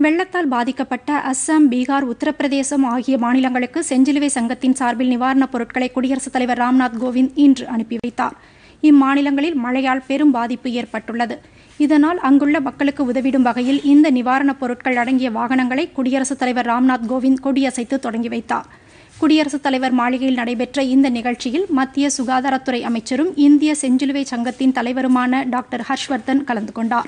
வெள்ளத்தால் பாதிக்கப்பட்ட அஸ்ஸாம் பீகார் உத்தரப்பிரதேசம் ஆகிய மாநிலங்களுக்கு செஞ்சிலுவை சங்கத்தின் சார்பில் நிவாரணப் பொருட்களை குடியரசுத் தலைவர் ராம்நாத் கோவிந்த் இன்று அனுப்பி வைத்தார் இம்மாநிலங்களில் மழையால் பெரும் பாதிப்பு ஏற்பட்டுள்ளது இதனால் அங்குள்ள மக்களுக்கு உதவிடும் வகையில் இந்த நிவாரணப் பொருட்கள் அடங்கிய வாகனங்களை குடியரசுத் தலைவர் ராம்நாத் கோவிந்த் கொடியசைத்து தொடங்கி வைத்தார் குடியரசுத் தலைவர் மாளிகையில் நடைபெற்ற இந்த நிகழ்ச்சியில் மத்திய சுகாதாரத்துறை அமைச்சரும் இந்திய செஞ்சிலுவை சங்கத்தின் தலைவருமான டாக்டர் ஹர்ஷ்வர்தன் கலந்து கொண்டார்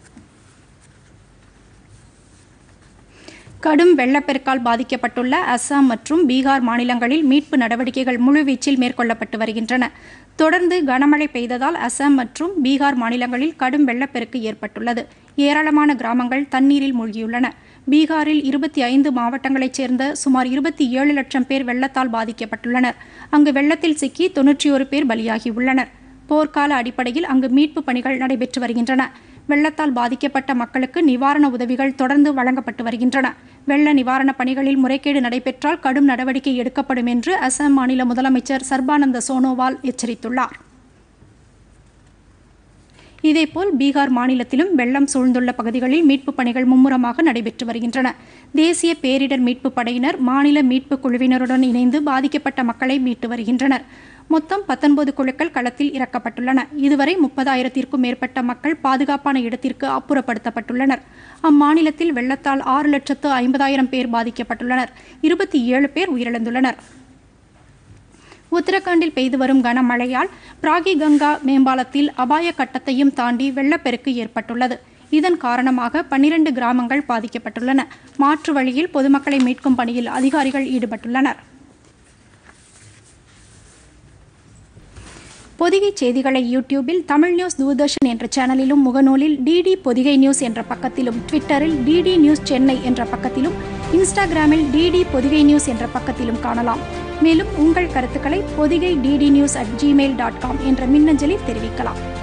கடும் வெள்ளப்பெருக்கால் பாதிக்கப்பட்டுள்ள அஸ்ஸாம் மற்றும் பீகார் மாநிலங்களில் மீட்பு நடவடிக்கைகள் முழுவீச்சில் மேற்கொள்ளப்பட்டு வருகின்றன தொடர்ந்து கனமழை பெய்ததால் அஸ்ஸாம் மற்றும் பீகார் மாநிலங்களில் கடும் வெள்ளப்பெருக்கு ஏற்பட்டுள்ளது ஏராளமான கிராமங்கள் தண்ணீரில் மூழ்கியுள்ளன பீகாரில் இருபத்தி ஐந்து மாவட்டங்களைச் சேர்ந்த சுமார் இருபத்தி ஏழு லட்சம் பேர் வெள்ளத்தால் பாதிக்கப்பட்டுள்ளனர் அங்கு வெள்ளத்தில் சிக்கி தொன்னூற்றி ஒரு பேர் பலியாகியுள்ளனர் போர்க்கால அடிப்படையில் அங்கு மீட்பு பணிகள் நடைபெற்று வருகின்றன வெள்ளத்தால் பாதிக்கப்பட்ட மக்களுக்கு நிவாரண உதவிகள் தொடர்ந்து வழங்கப்பட்டு வருகின்றன வெள்ள நிவாரணப் பணிகளில் முறைகேடு நடைபெற்றால் கடும் நடவடிக்கை எடுக்கப்படும் என்று அசாம் மாநில முதலமைச்சர் சர்பானந்த சோனோவால் எச்சரித்துள்ளார் இதேபோல் பீகார் மாநிலத்திலும் வெள்ளம் சூழ்ந்துள்ள பகுதிகளில் மீட்புப் பணிகள் மும்முரமாக நடைபெற்று வருகின்றன தேசிய பேரிடர் மீட்புப் படையினர் மாநில மீட்புக் குழுவினருடன் இணைந்து பாதிக்கப்பட்ட மக்களை மீட்டு வருகின்றனர் மொத்தம் பத்தொன்பது குழுக்கள் களத்தில் இறக்கப்பட்டுள்ளன இதுவரை முப்பதாயிரத்திற்கும் மேற்பட்ட மக்கள் பாதுகாப்பான இடத்திற்கு அப்புறப்படுத்தப்பட்டுள்ளனர் அம்மாநிலத்தில் வெள்ளத்தால் ஆறு லட்சத்து ஐம்பதாயிரம் பேர் பாதிக்கப்பட்டுள்ளனர் இருபத்தி ஏழு பேர் உயிரிழந்துள்ளனர் உத்தரகாண்டில் பெய்து வரும் கனமழையால் பிராகி கங்கா மேம்பாலத்தில் அபாய கட்டத்தையும் தாண்டி வெள்ளப்பெருக்கு ஏற்பட்டுள்ளது இதன் காரணமாக பன்னிரண்டு கிராமங்கள் பாதிக்கப்பட்டுள்ளன மாற்று வழியில் பொதுமக்களை மீட்கும் பணியில் அதிகாரிகள் ஈடுபட்டுள்ளனர் பொதிகை செய்திகளை யூடியூபில் தமிழ் நியூஸ் தூர்தர்ஷன் என்ற சேனலிலும் முகநூலில் டிடி பொதிகை நியூஸ் என்ற பக்கத்திலும் ட்விட்டரில் டிடி நியூஸ் சென்னை என்ற பக்கத்திலும் இன்ஸ்டாகிராமில் டிடி பொதிகை நியூஸ் என்ற பக்கத்திலும் காணலாம் மேலும் உங்கள் கருத்துக்களை Podhigai DD news at Gmail dot com என்ற மின்னஞ்சலில் தெரிவிக்கலாம்